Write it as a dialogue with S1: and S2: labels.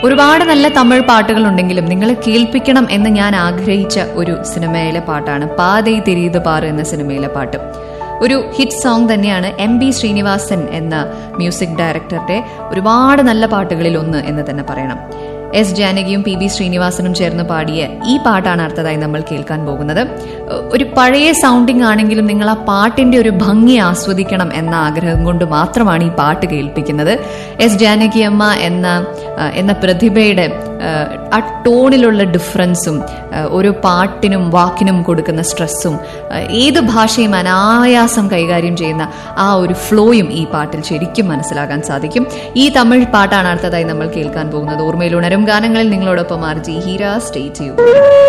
S1: ഒരുപാട് നല്ല തമിഴ് പാട്ടുകൾ ഉണ്ടെങ്കിലും നിങ്ങളെ കേൾപ്പിക്കണം എന്ന് ഞാൻ ആഗ്രഹിച്ച ഒരു സിനിമയിലെ പാട്ടാണ് പാതൈ തിരീത് പാറ് എന്ന സിനിമയിലെ പാട്ട് ഒരു ഹിറ്റ് സോങ് തന്നെയാണ് എം ബി ശ്രീനിവാസൻ എന്ന മ്യൂസിക് ഡയറക്ടറുടെ ഒരുപാട് നല്ല പാട്ടുകളിൽ ഒന്ന് എന്ന് തന്നെ പറയണം എസ് ജാനകിയും പി ബി ശ്രീനിവാസനും ചേർന്ന് പാടിയ ഈ പാട്ടാണ് അടുത്തതായി നമ്മൾ കേൾക്കാൻ പോകുന്നത് ഒരു പഴയ സൗണ്ടിങ് ആണെങ്കിലും നിങ്ങൾ ആ പാട്ടിന്റെ ഒരു ഭംഗി ആസ്വദിക്കണം എന്ന ആഗ്രഹം കൊണ്ട് മാത്രമാണ് ഈ പാട്ട് കേൾപ്പിക്കുന്നത് എസ് ജാനകി അമ്മ എന്ന ആ, എന്ന പ്രതിഭയുടെ ആ, ആ ടോണിലുള്ള ഡിഫറൻസും ആ, ഓരോ പാട്ടിനും വാക്കിനും കൊടുക്കുന്ന സ്ട്രെസ്സും ആ, ഏത് ഭാഷയും അനായാസം കൈകാര്യം ചെയ്യുന്ന ആ ഒരു ഫ്ലോയും ഈ പാട്ടിൽ ശരിക്കും മനസ്സിലാക്കാൻ സാധിക്കും ഈ തമിഴ് പാട്ടാണ് അടുത്തതായി നമ്മൾ കേൾക്കാൻ പോകുന്നത് ഓർമ്മയിൽ ഉണരും ഗാനങ്ങളിൽ നിങ്ങളോടൊപ്പം ആർ ജി ഹീര സ്റ്റേ ചെയ്യൂ